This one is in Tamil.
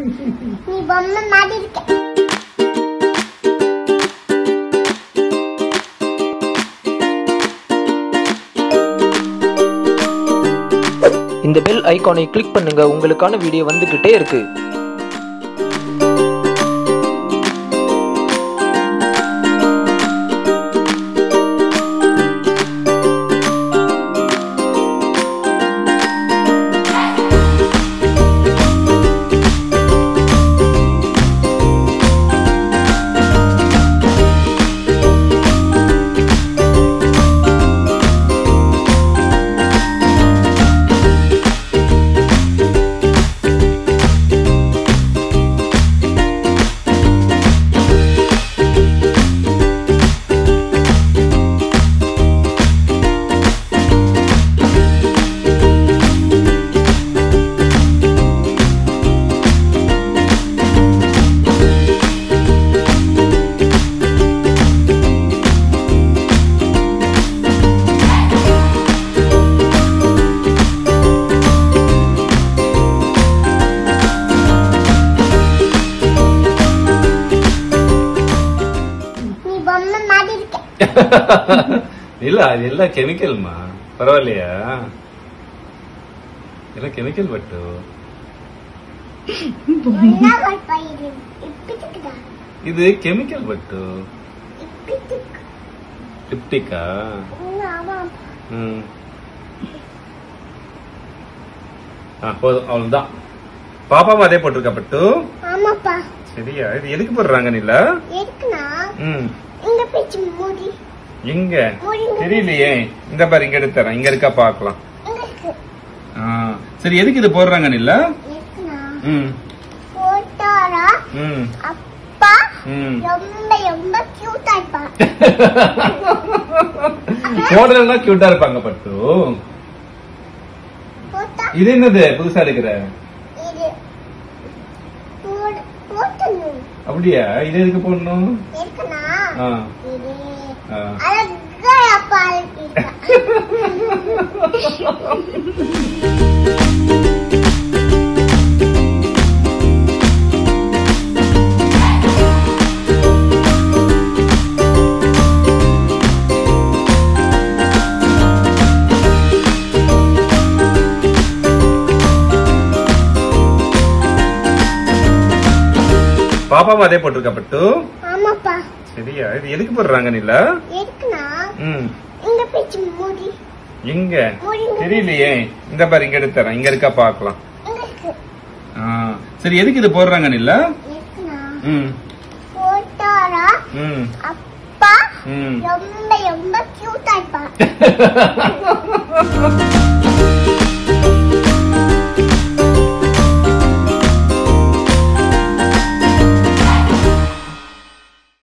நீ பொம்மை மாதிரி இருக்க இந்த பெல் ஐகானை கிளிக் பண்ணுங்க உங்களுக்கான வீடியோ வந்துகிட்டே இருக்கு நீ பொம்மை மாதிரி இருக்க இல்ல அது எல்லாம் கெமிக்கல்மா பரவாயில்லையா எல்லாம் கெமிக்கல் பட்டு என்ன கல்பா இது இப்படிக்குதா இது கெமிக்கல் பட்டு இப்படிக்கு லிப்டிக்கா ஆமா ம் ஆ போதும் அவ்வளவுதான் பாப்பாவும் அதே போட்டிருக்கா பட்டு ஆமாப்பா சரியா இது எதுக்கு போடுறாங்க நிலா எதுக்குண்ணா ம் இங்க பேச்சு மூடி எங்க தெரியலையே இந்த பாரு இங்க எடுத்து தரேன் இங்க இருக்கா பாக்கலாம் இங்க இருக்கு சரி எதுக்கு இது போடுறாங்க நிலா எதுக்குண்ணா ம் போட்டாரா ம் அப்பா ம் ரொம்ப ரொம்ப கியூட்டா இருப்பா போடலாம் கியூட்டா இருப்பாங்க பட்டு போட்டா இது என்னது புதுசா இருக்கிற இது போடு போட்டணும் அப்படியா இது எதுக்கு போடணும் எதுக்குண்ணா ஆ, இது ஆ. அழகா அப்பா இருக்கா பாப்பாவும் அதே போட்டிருக்கா பட்டு ஆமாப்பா சரியா இது எதுக்கு போடுறாங்க நிலா எதுக்குண்ணா ம் இங்க பேச்சு மூடி எங்க தெரியலையே இந்த பாரு இங்க எடுத்து தரேன் இங்க இருக்கா பாக்கலாம் இங்க இருக்கு சரி எதுக்கு இது போடுறாங்க நிலா எதுக்குண்ணா ம் போட்டாரா ம் அப்பா ம் ரொம்ப ரொம்ப கியூட்டா இருப்பா